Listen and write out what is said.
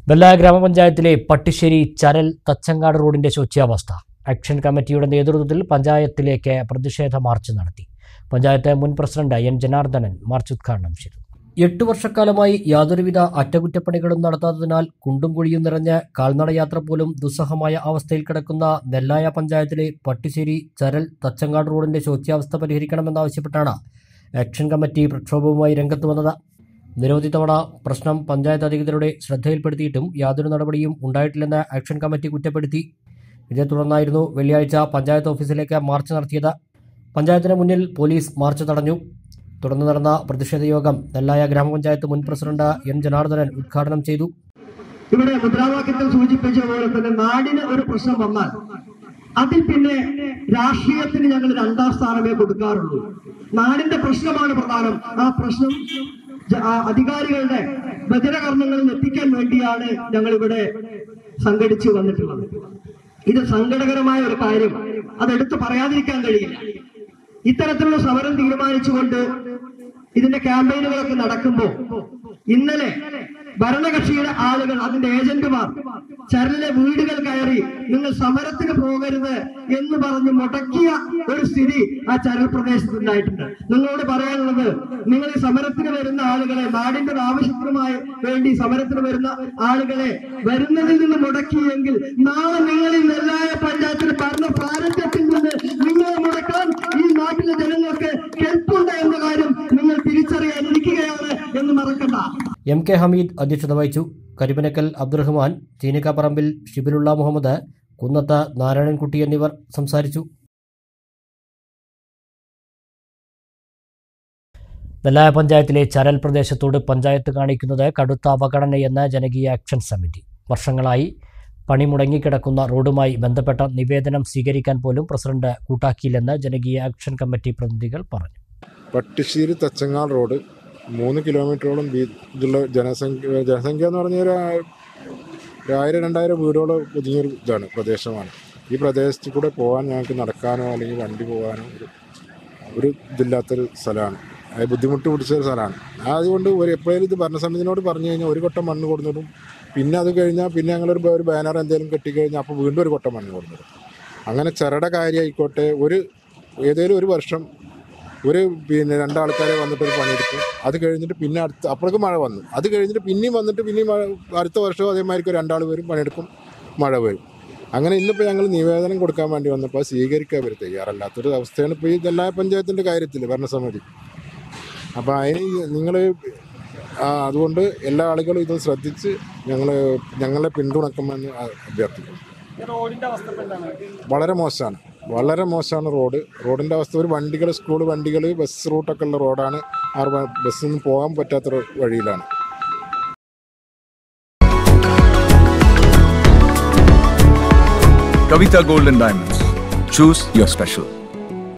വെല്ലായ ഗ്രാമപഞ്ചായത്തിലെ പട്ടിശ്ശേരി ചരൽ തച്ചങ്കാട് റോഡിന്റെ ശോച്യാവസ്ഥ ആക്ഷൻ കമ്മിറ്റിയുടെ നേതൃത്വത്തിൽ പഞ്ചായത്തിലേക്ക് പ്രതിഷേധ മാർച്ച് നടത്തി പഞ്ചായത്ത് മുൻ പ്രസിഡന്റ് എൻ ജനാർദ്ദനൻ മാർച്ച് ഉദ്ഘാടനം ചെയ്തു എട്ട് വർഷക്കാലമായി യാതൊരുവിധ അറ്റകുറ്റപ്പണികളും നടത്താത്തതിനാൽ കുണ്ടും കുഴിയും നിറഞ്ഞ കാൽനടയാത്ര പോലും ദുസ്സഹമായ അവസ്ഥയിൽ കിടക്കുന്ന നെല്ലായ പഞ്ചായത്തിലെ പട്ടിശ്ശേരി ചരൽ തച്ചങ്കാട് റോഡിന്റെ ശോച്യാവസ്ഥ പരിഹരിക്കണമെന്നാവശ്യപ്പെട്ടാണ് ആക്ഷൻ കമ്മിറ്റി പ്രക്ഷോഭവുമായി രംഗത്ത് വന്നത് നിരവധി തവണ പ്രശ്നം പഞ്ചായത്ത് അധികൃതരുടെ ശ്രദ്ധയിൽപ്പെടുത്തിയിട്ടും യാതൊരു നടപടിയും ഉണ്ടായിട്ടില്ലെന്ന് ആക്ഷൻ കമ്മിറ്റി കുറ്റപ്പെടുത്തി ഇതേ തുടർന്നായിരുന്നു വെള്ളിയാഴ്ച പഞ്ചായത്ത് ഓഫീസിലേക്ക് മാർച്ച് നടത്തിയത് പഞ്ചായത്തിന് മുന്നിൽ പോലീസ് മാർച്ച് തടഞ്ഞു തുടർന്ന് നടന്ന പ്രതിഷേധ യോഗം നെല്ലായ ഗ്രാമപഞ്ചായത്ത് മുൻ പ്രസിഡന്റ് എൻ ജനാർദ്ദനൻ ഉദ്ഘാടനം ചെയ്തു ഇവിടെ മുദ്രാവാക്യത്തിൽ സൂചിപ്പിച്ച പോലെ തന്നെ നാടിന് ഒരു പ്രശ്നം വന്നാൽ അതിൽ പിന്നെ രാഷ്ട്രീയത്തിന് ഞങ്ങൾ രണ്ടാം സ്ഥാനമേ കൊടുക്കാറുള്ളൂ നാടിന്റെ പ്രശ്നമാണ് പ്രധാനം ആ പ്രശ്നം ജ- ആ അധികാരികളുടെ ഭജനകർമ്മങ്ങളിൽ എത്തിക്കാൻ വേണ്ടിയാണ് ഞങ്ങൾ ഇവിടെ സംഘടിച്ചു വന്നിട്ടുള്ളത് ഇത് സങ്കടകരമായ ഒരു കാര്യം അതെടുത്ത് പറയാതിരിക്കാൻ കഴിയില്ല ഇത്തരത്തിലുള്ള സമരം തീരുമാനിച്ചുകൊണ്ട് ഇതിന്റെ ക്യാമ്പയിനുകളൊക്കെ നടക്കുമ്പോൾ ഇന്നലെ ഭരണകക്ഷിയുടെ ആളുകൾ അതിന്റെ ഏജന്റുമാർ ചരലിലെ വീടുകൾ കയറി നിങ്ങൾ സമരത്തിന് പോകരുത് എന്ന് പറഞ്ഞ് മുടക്കിയ ഒരു സ്ഥിതി ആ ചരൽ പ്രദേശത്ത് ഉണ്ടായിട്ടുണ്ട് നിങ്ങളോട് പറയാനുള്ളത് നിങ്ങൾ ഈ സമരത്തിന് വരുന്ന ആളുകളെ നാടിന്റെ ഒരു ആവശ്യത്തിനുമായി വേണ്ടി സമരത്തിന് വരുന്ന ആളുകളെ വരുന്നതിൽ നിന്ന് മുടക്കിയെങ്കിൽ നാളെ നിങ്ങൾ ഈ നെല്ലായ പഞ്ചായത്തിന് ഭരണ പ്രാരംഭത്തിൽ നിന്ന് നിങ്ങളെ മുടക്കാൻ ഈ നാട്ടിലെ ജനങ്ങൾക്ക് കെൽപ്പുണ്ട് എന്ന കാര്യം നിങ്ങൾ തിരിച്ചറിയാനിരിക്കുകയാണ് എന്ന് മറക്കണ്ട എം കെ ഹമീദ് അധ്യക്ഷത വഹിച്ചു കരിമനക്കൽ അബ്ദുറഹ്മാൻ ചീനിക്കാപ്പറമ്പിൽ ഷിബിലുള്ള മുഹമ്മദ് കുന്നത്ത് നാരായണൻകുട്ടി എന്നിവർ സംസാരിച്ചു നെല്ലായ പഞ്ചായത്തിലെ ചരൽ പ്രദേശത്തോട് പഞ്ചായത്ത് കാണിക്കുന്നത് കടുത്ത അവഗണനയെന്ന് ജനകീയ ആക്ഷൻ സമിതി വർഷങ്ങളായി പണി മുടങ്ങിക്കിടക്കുന്ന റോഡുമായി ബന്ധപ്പെട്ട നിവേദനം സ്വീകരിക്കാൻ പോലും പ്രസിഡന്റ് കൂട്ടാക്കിയില്ലെന്ന് ജനകീയ ആക്ഷൻ കമ്മിറ്റി പ്രതിനിധികൾ പറഞ്ഞു പട്ടിശ്ശേരി തച്ചങ്ങാൾ റോഡ് മൂന്ന് കിലോമീറ്ററോളം വീ- ഇതുള്ള ജനസംഖ്യ ജനസംഖ്യ എന്ന് പറഞ്ഞാൽ ഒരു ആ- ഒരു ആയിരം രണ്ടായിരം വീടുകളോ ഒതുങ്ങിയൊരു ഇതാണ് പ്രദേശമാണ് ഈ പ്രദേശത്ത് കൂടെ പോകാൻ ഞങ്ങൾക്ക് നടക്കാനോ അല്ലെങ്കിൽ വണ്ടി പോകാനോ ഒരു ഒരു ഇതില്ലാത്തൊരു സ്ഥലമാണ് അത് ബുദ്ധിമുട്ട് പിടിച്ച ഒരു സ്ഥലമാണ് അതുകൊണ്ട് ഒരു എപ്പോഴും ഇത് ഭരണസമിതിനോട് പറഞ്ഞു കഴിഞ്ഞാൽ ഒരു കൊട്ടം മണ്ണ് കൊടുത്തിടും പിന്നെ അത് കഴിഞ്ഞാൽ പിന്നെ ഞങ്ങളൊരു ബ- ഒരു ബാനർ എന്തെങ്കിലും കെട്ടിക്കഴിഞ്ഞാൽ അപ്പോൾ വീണ്ടും ഒരു കൊട്ടം മണ്ണ് കൊടുത്തിടും അങ്ങനെ ചെറുടെ കാര്യമായിക്കോട്ടെ ഒരു ഏതെങ്കിലും ഒരു വർഷം ഒരു പിന്നെ രണ്ടാൾക്കാരെ വന്നിട്ട് ഒരു പണിയെടുക്കും അത് കഴിഞ്ഞിട്ട് പിന്നെ അടുത്ത അപ്പോഴേക്കും മഴ വന്നു അത് കഴിഞ്ഞിട്ട് പിന്നെയും വന്നിട്ട് പിന്നെയും മഴ അടുത്ത വർഷവും അതേമാതിരിക്ക് രണ്ടാൾ വരും പണിയെടുക്കും മഴ വരും അങ്ങനെ ഇന്നിപ്പോൾ ഞങ്ങൾ നിവേദനം കൊടുക്കാൻ വേണ്ടി വന്നപ്പോൾ അത് സ്വീകരിക്കാൻ അവർ തയ്യാറല്ലാത്തൊരു അവസ്ഥയാണ് ഇപ്പോൾ ഈ ജില്ലാ പഞ്ചായത്തിൻ്റെ കാര്യത്തിൽ ഭരണസമിതി അപ്പോൾ അതിന് നിങ്ങൾ അതുകൊണ്ട് എല്ലാ ആളുകളും ഇത് ശ്രദ്ധിച്ച് ഞങ്ങൾ ഞങ്ങളെ പിന്തുണക്കുമെന്ന് അഭ്യർത്ഥിക്കുന്നു വളരെ മോശമാണ് വളരെ മോശമാണ് റോഡ് റോഡിൻ്റെ അവസ്ഥ ഒരു വണ്ടികൾ സ്കൂൾ വണ്ടികൾ ബസ് റൂട്ടൊക്കെ ഉള്ള റോഡാണ് ആ റോ- ബസ്സിന് പോകാൻ പറ്റാത്ത ഒരു വഴിയിലാണ് Kavita Gold and Diamonds. Choose your special.